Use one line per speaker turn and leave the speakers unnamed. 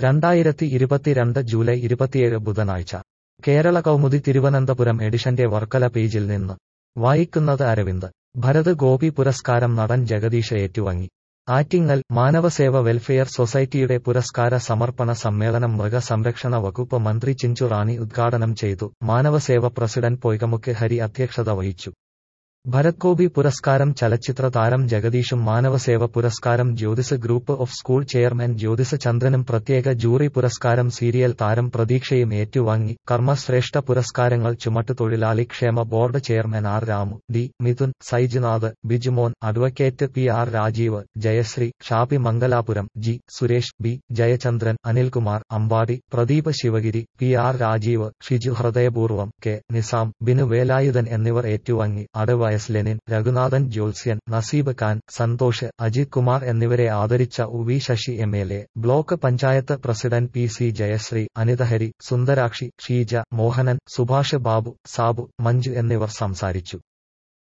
രണ്ടായിരത്തി ഇരുപത്തിരണ്ട് ജൂലൈ ഇരുപത്തിയേഴ് ബുധനാഴ്ച കേരള കൗമുദി തിരുവനന്തപുരം എഡിഷന്റെ വർക്കല പേജിൽ നിന്ന് വായിക്കുന്നത് അരവിന്ദ് ഭരത് ഗോപി പുരസ്കാരം നടൻ ജഗദീഷ് ഏറ്റുവാങ്ങി ആറ്റിങ്ങൽ മാനവസേവ വെൽഫെയർ സൊസൈറ്റിയുടെ പുരസ്കാര സമർപ്പണ സമ്മേളനം മൃഗസംരക്ഷണ വകുപ്പ് മന്ത്രി ചിഞ്ചു റാണി ഉദ്ഘാടനം ചെയ്തു മാനവസേവ പ്രസിഡന്റ് പൊയ്കമുക്ക് ഹരി അധ്യക്ഷത വഹിച്ചു ഭരത് ഗോപി പുരസ്കാരം ചലച്ചിത്ര താരം ജഗദീഷും മാനവസേവ പുരസ്കാരം Jyothis group of school chairman Jyothis ചന്ദ്രനും പ്രത്യേക ജൂറി പുരസ്കാരം സീരിയൽ താരം പ്രതീക്ഷയും ഏറ്റുവാങ്ങി കർമ്മശ്രേഷ്ഠ പുരസ്കാരങ്ങൾ ചുമട്ടുതൊഴിലാളി ക്ഷേമ board chairman R Ramu D Mithun Saijunath Bijumon advocate P R Rajeev Jayasree Shafi Mangalapuram G Suresh B Jayachandran Anilkumar Ambadi Pradeep Sivagiri P R Rajeev Shiju ഹൃദയപൂർവ്വം കെ നിസാം ബിനു വേലായുധൻ എന്നിവർ ഏറ്റുവാങ്ങി അടവ എസ് ലെനിൻ രഘുനാഥൻ ജ്യോത്സ്യൻ നസീബ് ഖാൻ സന്തോഷ് അജിത് കുമാർ എന്നിവരെ ആദരിച്ച ഉ V Sasi M L A block panchayat president P C Jayasree Anithahari Sundarakshi Sheeja Mohanan Subhash Babu Sabu Manju എന്നിവർ സംസാരിച്ചു